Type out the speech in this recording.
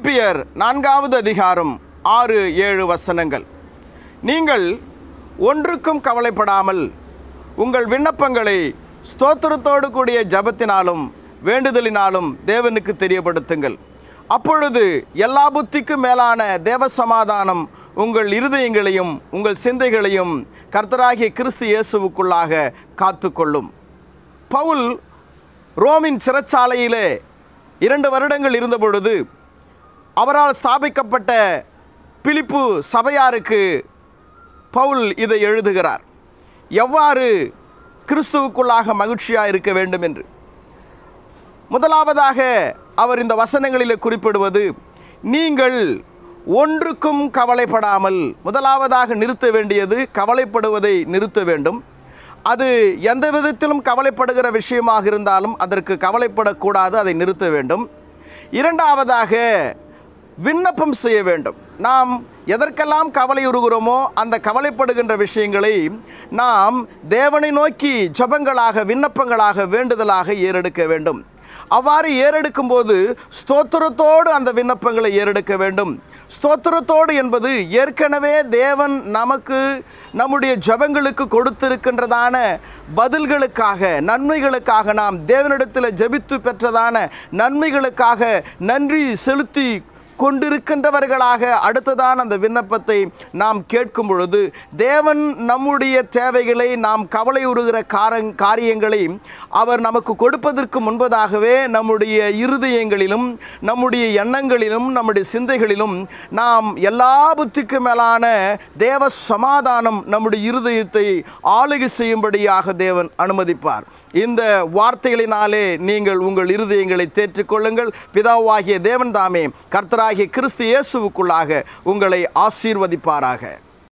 பிலிப்பியர் நான்காவது அதிகாரம் ஆறு ஏழு வசனங்கள் நீங்கள் ஒன்றுக்கும் கவலைப்படாமல் உங்கள் விண்ணப்பங்களை ஸ்தோத்திரத்தோடு கூடிய ஜபத்தினாலும் வேண்டுதலினாலும் தேவனுக்கு தெரியப்படுத்துங்கள் அப்பொழுது எல்லா புத்திக்கும் மேலான தேவ சமாதானம் உங்கள் இருதயங்களையும் உங்கள் சிந்தைகளையும் கர்த்தராகிய கிறிஸ்து இயேசுவுக்குள்ளாக காத்துக்கொள்ளும் பவுல் ரோமின் சிறைச்சாலையிலே இரண்டு வருடங்கள் இருந்தபொழுது அவரால் ஸ்தாபிக்கப்பட்ட பிலிப்பு சபையாருக்கு பவுல் இதை எழுதுகிறார் எவ்வாறு கிறிஸ்துவுக்குள்ளாக மகிழ்ச்சியாக இருக்க வேண்டும் என்று முதலாவதாக அவர் இந்த வசனங்களில் குறிப்பிடுவது நீங்கள் ஒன்றுக்கும் கவலைப்படாமல் முதலாவதாக நிறுத்த வேண்டியது கவலைப்படுவதை நிறுத்த வேண்டும் அது எந்த விதத்திலும் கவலைப்படுகிற விஷயமாக இருந்தாலும் அதற்கு கவலைப்படக்கூடாது அதை நிறுத்த வேண்டும் இரண்டாவதாக விண்ணப்பம் செய்ய வேண்டும் நாம் எதற்கெல்லாம் கவலையுறுகிறோமோ அந்த கவலைப்படுகின்ற விஷயங்களை நாம் தேவனை நோக்கி ஜபங்களாக விண்ணப்பங்களாக வேண்டுதலாக ஏறெடுக்க வேண்டும் அவ்வாறு ஏறெடுக்கும் போது ஸ்தோத்திரத்தோடு அந்த விண்ணப்பங்களை ஏறெடுக்க வேண்டும் ஸ்தோத்திரத்தோடு என்பது ஏற்கனவே தேவன் நமக்கு நம்முடைய ஜபங்களுக்கு கொடுத்திருக்கின்றதான பதில்களுக்காக நன்மைகளுக்காக நாம் தேவனிடத்தில் ஜெபித்து பெற்றதான நன்மைகளுக்காக நன்றி செலுத்தி கொண்டிருக்கின்றவர்களாக அடுத்ததான் அந்த விண்ணப்பத்தை நாம் கேட்கும் பொழுது தேவன் நம்முடைய தேவைகளை நாம் கவலையுறுகிற காரங் காரியங்களை அவர் நமக்கு கொடுப்பதற்கு முன்பதாகவே நம்முடைய இருதயங்களிலும் நம்முடைய எண்ணங்களிலும் நம்முடைய சிந்தைகளிலும் நாம் எல்லா புத்திக்கு மேலான தேவ சமாதானம் நம்முடைய இருதயத்தை ஆளுகை செய்யும்படியாக தேவன் அனுமதிப்பார் இந்த வார்த்தைகளினாலே நீங்கள் உங்கள் இருதயங்களை தேற்றிக்கொள்ளுங்கள் பிதாவாகிய தேவன் தாமே கர்த்தராகிய கிறிஸ்து இயேசுவுக்குள்ளாக உங்களை ஆசீர்வதிப்பாராக